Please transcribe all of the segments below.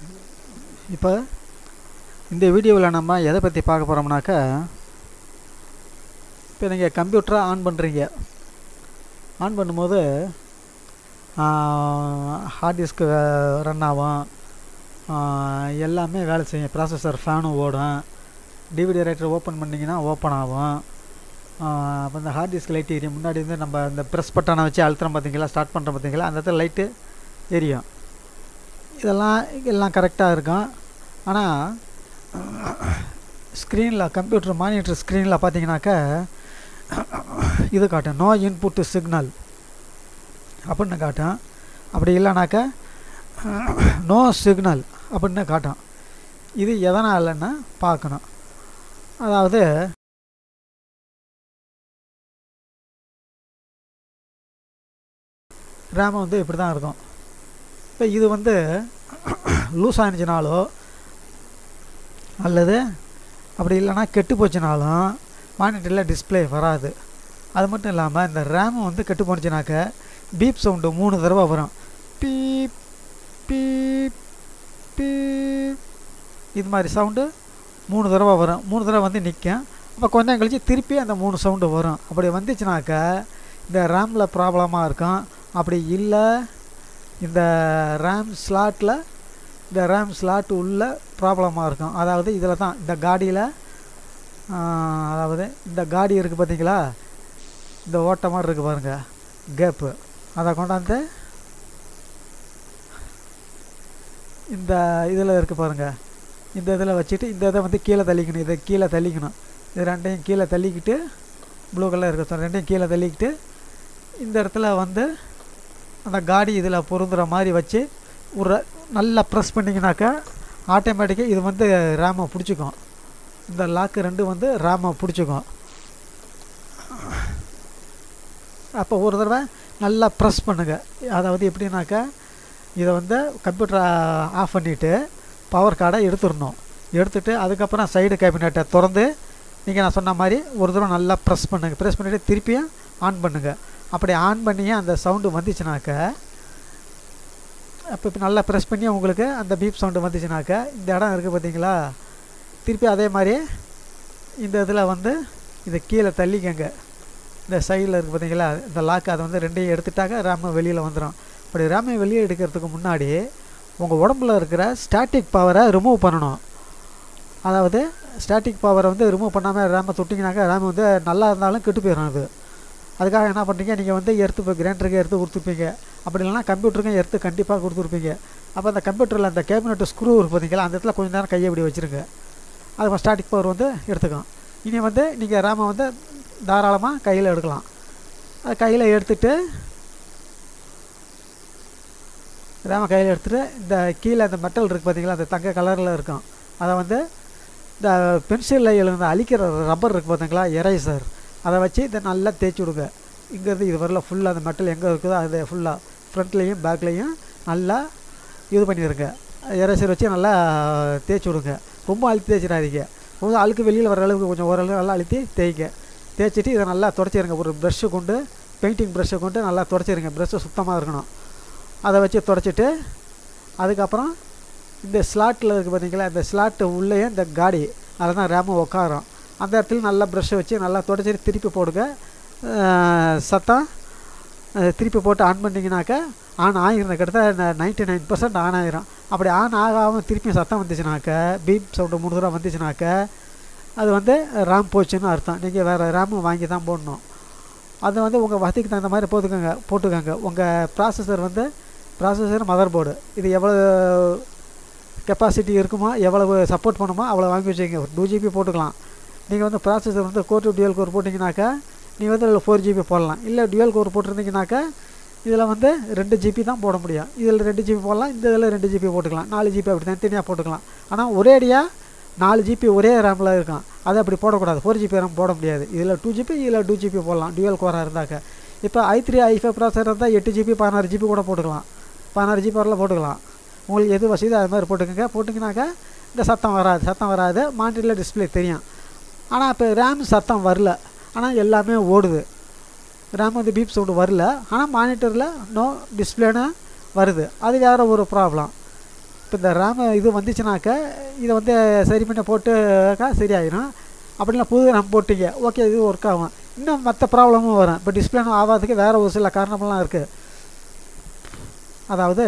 இப்போ இந்த வீடியோவில் நம்ம எதை பற்றி பார்க்க போகிறோம்னாக்கா இப்போ நீங்கள் கம்ப்யூட்டரை ஆன் பண்ணுறீங்க ஆன் பண்ணும்போது ஹார்ட் டிஸ்க்கு ரன் ஆகும் ஆஹ் எல்லாமே வேலை செய்யும் ப்ராசஸர் ஃபேனும் ஓடும் டிவிடி ரைட்டர் ஓப்பன் பண்ணிங்கன்னா ஓப்பன் ஆகும் அப்போ இந்த ஹார்ட் டிஸ்க் லைட் எரியும் முன்னாடி வந்து நம்ம இந்த ப்ரெஸ் பட்டனை வச்சு அழுத்துறோம் பார்த்தீங்களா ஸ்டார்ட் பண்ணுறோம் பார்த்தீங்களா அந்த இடத்துல லைட்டு எரியும் இதெல்லாம் எல்லாம் கரெக்டாக இருக்கும் ஆனால் ஸ்க்ரீனில் கம்ப்யூட்டர் மானிட்டர் ஸ்க்ரீனில் பார்த்தீங்கன்னாக்கா இது காட்டும் நோ இன்புட் சிக்னல் அப்படின்னு காட்டும் அப்படி இல்லைனாக்கா நோ சிக்னல் அப்படின்னு காட்டும் இது எதனாலன்னு பார்க்கணும் அதாவது ரேம் வந்து இப்படி தான் இருக்கும் இப்போ இது வந்து லூஸ் ஆனிச்சினாலோ அல்லது அப்படி இல்லைன்னா கெட்டு போச்சுனாலும் மானிட்டரில் டிஸ்பிளே வராது அது மட்டும் இல்லாமல் இந்த ரேம் வந்து கெட்டு போனுச்சுனாக்க பீப் சவுண்டு மூணு தடவை வரும் பீப் பீப் பீப் இது மாதிரி சவுண்டு மூணு தடவை வரும் மூணு தடவை வந்து நிற்கும் அப்போ கொஞ்சம் கழிச்சு திருப்பி அந்த மூணு சவுண்டு வரும் அப்படி வந்துச்சுனாக்க இந்த ரேமில் ப்ராப்ளமாக இருக்கும் அப்படி இல்லை இந்த ரேம் ஸ்லாட்டில் இந்த ரேம் ஸ்லாட் உள்ள ப்ராப்ளமாக இருக்கும் அதாவது இதில் தான் இந்த காடியில் அதாவது இந்த காடி இருக்குது பார்த்தீங்களா இந்த ஓட்ட மாதிரி இருக்குது பாருங்கள் கேப்பு அதை கொண்டாந்து இந்த இதில் இருக்குது பாருங்கள் இந்த இதில் வச்சுட்டு இந்த இதை வந்து கீழே தள்ளிக்கணும் இதை கீழே தள்ளிக்கணும் இது ரெண்டையும் கீழே தள்ளிக்கிட்டு ப்ளூ கலர் இருக்க ரெண்டையும் கீழே தள்ளிக்கிட்டு இந்த இடத்துல வந்து அந்த காடி இதில் பொருந்துகிற மாதிரி வச்சு ஒரு நல்லா ப்ரெஸ் பண்ணிங்கனாக்கா ஆட்டோமேட்டிக்காக இது வந்து ரேமை பிடிச்சிக்கும் இந்த லாக்கு ரெண்டு வந்து ரேமை பிடிச்சிக்கும் அப்போ ஒரு தடவை நல்லா ப்ரெஸ் பண்ணுங்கள் அதாவது எப்படின்னாக்கா இதை வந்து கம்ப்யூட்டரை ஆஃப் பண்ணிவிட்டு பவர் கார்டை எடுத்துடணும் எடுத்துகிட்டு அதுக்கப்புறம் சைடு கேபினெட்டை திறந்து நீங்கள் நான் சொன்ன மாதிரி ஒரு தடவை நல்லா ப்ரெஸ் பண்ணுங்கள் ப்ரெஸ் பண்ணிவிட்டு திருப்பியும் ஆன் பண்ணுங்கள் அப்படி ஆன் பண்ணியே அந்த சவுண்டு வந்துச்சுனாக்க அப்போ இப்போ நல்லா ப்ரெஸ் பண்ணி உங்களுக்கு அந்த பீப் சவுண்டு வந்துச்சுனாக்க இந்த இடம் இருக்குது பார்த்தீங்களா திருப்பி அதே மாதிரி இந்த இதில் வந்து இதை கீழே தள்ளிக்கங்க இந்த சைடில் இருக்குது பார்த்தீங்களா இந்த லாக் அதை வந்து ரெண்டையும் எடுத்துட்டாக்க ரேமை வெளியில் வந்துடும் அப்படி ரேமை வெளியே எடுக்கிறதுக்கு முன்னாடி உங்கள் உடம்புல இருக்கிற ஸ்டாட்டிக் பவரை ரிமூவ் பண்ணணும் அதாவது ஸ்டாட்டிக் பவரை வந்து ரிமூவ் பண்ணாமல் ரேமை தொட்டிங்கனாக்கா ரேம் வந்து நல்லா இருந்தாலும் கெட்டு போயிடும் அது அதுக்காக என்ன பண்ணுறீங்க நீங்கள் வந்து எடுத்து இப்போ கிரைண்டருக்கு எடுத்து கொடுத்துருப்பீங்க அப்படி இல்லைனா கம்ப்யூட்டருக்கும் எடுத்து கண்டிப்பாக கொடுத்துருப்பீங்க அப்போ அந்த கம்ப்யூட்டரில் அந்த கேபினெட்டு ஸ்க்ரூ இருக்கு பார்த்தீங்களா அந்த இடத்துல கொஞ்சம் நேரம் கையை இப்படி வச்சுருங்க அது ஸ்டாட்டிக் பவர் வந்து எடுத்துக்கும் இனி வந்து நீங்கள் ரேமை வந்து தாராளமாக கையில் எடுக்கலாம் அது கையில் எடுத்துகிட்டு ரேமை கையில் எடுத்துகிட்டு இந்த கீழே அந்த மெட்டல் இருக்குது பார்த்தீங்களா அந்த தங்க கலரில் இருக்கும் அதை வந்து இந்த பென்சிலில் எழுந்த அழிக்கிற ரப்பர் இருக்குது பார்த்தீங்களா எரேசர் அதை வச்சு இதை நல்லா தேய்ச்சி விடுங்க இங்கேருந்து இது வரல ஃபுல்லாக அந்த மெட்டல் எங்கே இருக்குதோ அது ஃபுல்லாக ஃப்ரண்ட்லேயும் பேக்லேயும் நல்லா இது பண்ணிடுங்க எரேசர் வச்சு நல்லா தேய்ச்சி விடுங்க ரொம்ப அழுத்தி தேய்ச்சிடாதீங்க கொஞ்சம் அழுக்கு வெளியில் வர அளவுக்கு கொஞ்சம் ஓரளவு நல்லா அழுத்தி தேய்க்க தேய்ச்சிட்டு இதை நல்லா தொடச்சிருங்க ஒரு ப்ரெஷ்ஷு கொண்டு பெயிண்டிங் ப்ரெஷ்ஷை கொண்டு நல்லா தொடச்சிருங்க ப்ரெஷ்ஷு சுத்தமாக இருக்கணும் அதை வச்சு தொடச்சிட்டு அதுக்கப்புறம் இந்த ஸ்லாட்டில் இருக்குது பார்த்தீங்களா இந்த ஸ்லாட்டு உள்ளேயே இந்த காடி அதில் தான் ரேமு உட்காரும் அந்த இடத்துல நல்லா ப்ரெஷ்ஷை வச்சு நல்லா தொடச்சிட்டு திருப்பி போடுங்க சத்தம் திருப்பி போட்டு ஆன் பண்ணிங்கனாக்கா ஆன் ஆகிருந்த கிட்ட நைன்ட்டி நைன் பர்சன்ட் ஆன் ஆகிரும் அப்படி ஆன் ஆகாமல் திருப்பி சத்தம் வந்துச்சுனாக்கா பீப் சவுண்டு மூணு தடவை வந்துச்சுனாக்கா அது வந்து ரேம் போச்சுன்னு அர்த்தம் நீங்கள் வேறு ரேமு வாங்கி தான் போடணும் அது வந்து உங்கள் வசதிக்கு தகுந்த மாதிரி போட்டுக்கோங்க போட்டுக்கோங்க உங்கள் ப்ராசஸர் வந்து ப்ராசஸர் மதர் போர்டு இது எவ்வளோ கெப்பாசிட்டி இருக்குமோ எவ்வளவு சப்போர்ட் பண்ணுமோ அவ்வளோ வாங்கி வச்சுக்கோங்க ஒரு டூ ஜிபி போட்டுக்கலாம் நீங்கள் வந்து ப்ராசஸர் வந்து கோர் டு டியூல் கோர் போட்டிங்கனாக்கா நீங்கள் வந்து இதில் ஃபோர் ஜிபி போடலாம் இல்லை டியூல் கோர் போட்டிருந்தீங்கனாக்கா இதில் வந்து ரெண்டு ஜிபி தான் போட முடியும் இதில் ரெண்டு ஜிபி போடலாம் இந்த இதில் ரெண்டு ஜிபி போட்டுக்கலாம் நாலு ஜிபி அப்படி தனித்தனியாக போட்டுக்கலாம் ஆனால் ஒரேடியாக நாலு ஜிபி ஒரே ரேமில் இருக்கும் அதை அப்படி போடக்கூடாது ஃபோர் ஜிபி ரேம் போட முடியாது இதில் டூ ஜிபி இதில் டூ ஜிபி போடலாம் டியூல் கோராக இருந்தாக்க இப்போ ஐ த்ரீ ஐ ஃபைவ் ப்ராசர் இருந்தால் எட்டு ஜிபி பதினாறு ஜிபி கூட போட்டுக்கலாம் பதினாறு ஜிபி வரலாம் போட்டுக்கலாம் உங்களுக்கு எது வசதி அது மாதிரி போட்டுக்கோங்க போட்டிங்கனாக்கா இந்த சத்தம் வராது சத்தம் வராது மானிட்டரில் டிஸ்பிளே தெரியும் ஆனால் இப்போ ரேம் சத்தம் வரல ஆனால் எல்லாமே ஓடுது ரேம் வந்து பீப் சவுண்டு வரல ஆனால் மானிட்டரில் நோ டிஸ்பிளேன்னு வருது அது வேறு ஒரு ப்ராப்ளம் இப்போ இந்த ரேமு இது வந்துச்சுனாக்க இதை வந்து சரி பண்ணி போட்டுக்கா சரியாயிடும் அப்படின்னா புது ரேம் போட்டிங்க ஓகே இது ஒர்க் ஆகும் இன்னும் மற்ற ப்ராப்ளமும் வரும் இப்போ டிஸ்பிளே ஆகாததுக்கு வேறு ஒரு சில காரணமெல்லாம் இருக்குது அதாவது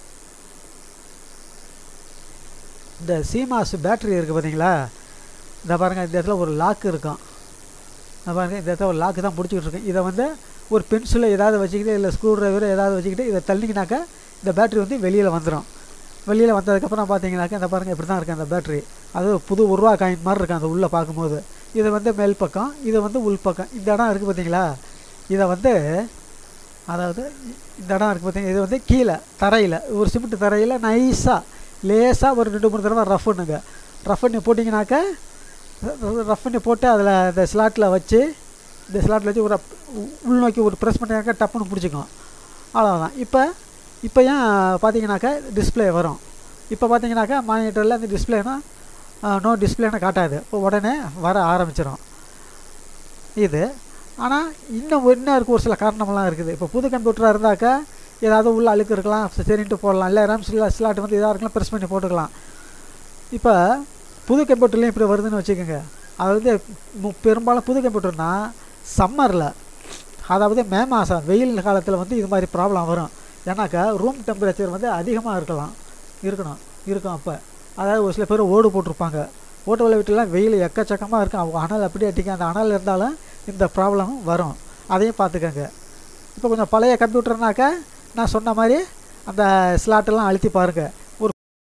இந்த சீமாஸ் பேட்ரி இருக்குது பார்த்தீங்களா இந்த பாருங்கள் இந்த இடத்துல ஒரு லாக் இருக்கும் இந்த பாருங்கள் இந்த இடத்துல ஒரு லாக்கு தான் பிடிச்சிக்கிட்டு இருக்கு இதை வந்து ஒரு பென்சில் ஏதாவது வச்சுக்கிட்டு இல்லை ஸ்க்ரூ ட்ரைவர் ஏதாவது வச்சுக்கிட்டு இதை தள்ளிங்கனாக்கா இந்த பேட்ரி வந்து வெளியில் வந்துடும் வெளியில் வந்ததுக்கப்புறம் பார்த்தீங்கன்னாக்கா இந்த பாருங்கள் இப்படி தான் இருக்குது அந்த பேட்ரி அது புது ஒரு ரூபா காயின் மாதிரி இருக்கும் அந்த உள்ளே பார்க்கும்போது இது வந்து மேல் பக்கம் இது வந்து உள் பக்கம் இந்த இடம் இருக்குது பார்த்தீங்களா இதை வந்து அதாவது இந்த இடம் இருக்குது பார்த்தீங்கன்னா இது வந்து கீழே தரையில் ஒரு சிமெண்ட் தரையில் நைஸாக லேசாக ஒரு ரெண்டு மூணு தடவை ரஃப் பண்ணுங்க ரஃப் பண்ணி போட்டிங்கனாக்கா ரஃப் பண்ணி போட்டு அதில் இந்த ஸ்லாட்டில் வச்சு இந்த ஸ்லாட்டில் வச்சு ஒரு உள்நோக்கி ஒரு ப்ரெஸ் பண்ணினாக்கா டப்புன்னு பிடிச்சிக்கும் அவ்வளோதான் இப்போ இப்போ ஏன் பார்த்தீங்கன்னாக்கா டிஸ்பிளே வரும் இப்போ பார்த்தீங்கன்னாக்கா மானிட்டரில் அந்த டிஸ்பிளேனா நோ டிஸ்பிளேனா காட்டாது இப்போ உடனே வர ஆரம்பிச்சிடும் இது ஆனால் இன்னும் இன்னும் இருக்குது ஒரு சில காரணமெல்லாம் இருக்குது இப்போ புது கம்ப்யூட்டராக இருந்தாக்கா ஏதாவது உள்ள அழுக்கு இருக்கலாம் சரின்ட்டு போடலாம் இல்லை ரேம் ஸ்லாட் வந்து இதாக இருக்கலாம் ப்ரெஸ் பண்ணி போட்டுக்கலாம் இப்போ புது கம்ப்யூட்டர்லேயும் இப்படி வருதுன்னு வச்சுக்கோங்க அது வந்து பெரும்பாலும் புது கம்ப்யூட்டர்னால் சம்மரில் அதாவது மே மாதம் வெயில் காலத்தில் வந்து இது மாதிரி ப்ராப்ளம் வரும் ஏன்னாக்கா ரூம் டெம்பரேச்சர் வந்து அதிகமாக இருக்கலாம் இருக்கணும் இருக்கும் அப்போ அதாவது ஒரு சில பேர் ஓடு போட்டிருப்பாங்க ஓட்டு வலை வீட்டிலாம் வெயில் எக்கச்சக்கமாக இருக்கும் அவங்க அனல் அப்படியே அடிக்கும் அந்த அனல் இருந்தாலும் இந்த ப்ராப்ளமும் வரும் அதையும் பார்த்துக்கோங்க இப்போ கொஞ்சம் பழைய கம்ப்யூட்டர்னாக்கா நான் சொன்ன மாதிரி அந்த ஸ்லாட்டெல்லாம் அழுத்தி பாருங்கள் ஒரு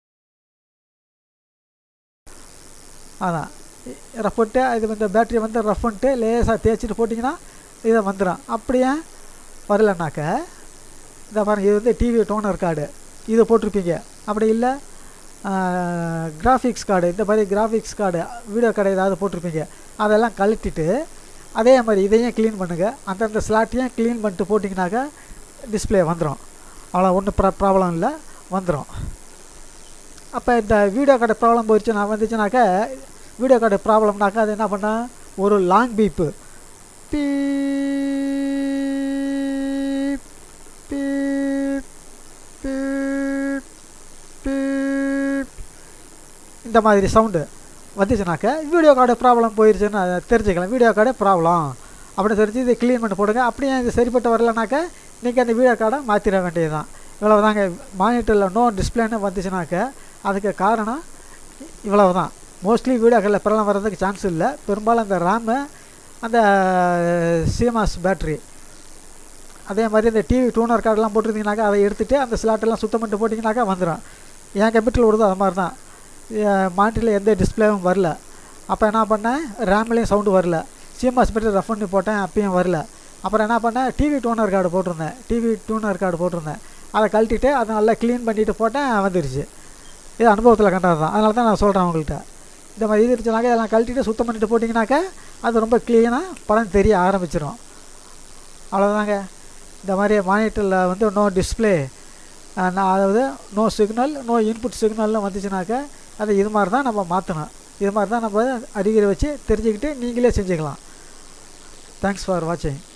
அதான் ரஃப் பண்ணிட்டு இது இந்த பேட்டரி வந்து ரஃப் பண்ணிட்டு லேசாக தேய்ச்சிட்டு போட்டிங்கன்னா இதை வந்துடும் அப்படியே வரலனாக்க இந்த பாருங்க இது வந்து டிவி டோனர் கார்டு இது போட்டிருப்பீங்க அப்படி இல்லை கிராஃபிக்ஸ் கார்டு இந்த மாதிரி கிராஃபிக்ஸ் கார்டு வீடியோ கார்டு ஏதாவது போட்டிருப்பீங்க அதெல்லாம் கழட்டிட்டு அதே மாதிரி இதையும் க்ளீன் பண்ணுங்கள் அந்தந்த ஸ்லாட்டையும் க்ளீன் பண்ணிட்டு போட்டிங்கனாக்கா டிஸ்பிளே வந்துடும் அவ்வளோ ஒன்றும் ப்ரா ப்ராப்ளம் இல்லை வந்துடும் அப்போ இந்த வீடியோ கார்டு ப்ராப்ளம் போயிடுச்சுன்னா வந்துச்சுனாக்கா வீடியோ கார்டு ப்ராப்ளம்னாக்கா அது என்ன பண்ணால் ஒரு long beep beep beep beep beep இந்த மாதிரி சவுண்டு வந்துச்சுனாக்க வீடியோ கார்டு ப்ராப்ளம் போயிடுச்சுன்னு தெரிஞ்சுக்கலாம் வீடியோ கார்டு ப்ராப்ளம் அப்படின்னு தெரிஞ்சு இதை க்ளீன் பண்ணி போடுங்க அப்படியே இது சரிப்பட்டு வரலனாக்கா நீங்கள் அந்த வீடியோ கார்டை மாற்றிட வேண்டியது தான் இவ்வளவு தாங்க மானிட்டரில் நோ டிஸ்பிளேன்னு வந்துச்சுனாக்க அதுக்கு காரணம் இவ்வளவு தான் மோஸ்ட்லி வீடியோ கார்டில் ப்ராப்ளம் வர்றதுக்கு சான்ஸ் இல்லை பெரும்பாலும் அந்த ரேமு அந்த சிஎம்எஸ் பேட்ரி அதே மாதிரி இந்த டிவி டூனர் கார்டெலாம் போட்டிருந்தீங்கனாக்கா அதை எடுத்துகிட்டு அந்த ஸ்லாட்டெல்லாம் சுத்தம் பண்ணிட்டு போட்டிங்கனாக்கா வந்துடும் என் கம்ப்யூட்டரில் விடுதோ அது மாதிரி தான் மானிட்டரில் எந்த டிஸ்பிளேவும் வரல அப்போ என்ன பண்ணேன் ரேம்லேயும் சவுண்டு வரல சிஎம்எஸ் பேட்டரி ரஃப் பண்ணி போட்டேன் அப்பயும் வரல அப்புறம் என்ன பண்ணேன் டிவி டூனர் கார்டு போட்டிருந்தேன் டிவி டூனர் கார்டு போட்டிருந்தேன் அதை கழட்டிட்டு அதை நல்லா க்ளீன் பண்ணிவிட்டு போட்டேன் வந்துடுச்சு இது அனுபவத்தில் கண்டது தான் அதனால தான் நான் சொல்கிறேன் உங்கள்கிட்ட இந்த மாதிரி இது இருந்துச்சுனாக்கா இதெல்லாம் கழட்டிட்டு சுத்தம் பண்ணிட்டு போட்டிங்கனாக்கா அது ரொம்ப க்ளீனாக படம் தெரிய ஆரம்பிச்சிடும் அவ்வளோதாங்க இந்த மாதிரி மானிட்டரில் வந்து நோ டிஸ்பிளே நான் அதாவது நோ சிக்னல் நோ இன்புட் சிக்னல்னு வந்துச்சுனாக்கா அதை இது மாதிரி தான் நம்ம மாற்றணும் இது மாதிரி தான் நம்ம அறிகுறி வச்சு தெரிஞ்சுக்கிட்டு நீங்களே செஞ்சுக்கலாம் தேங்க்ஸ் ஃபார் வாட்சிங்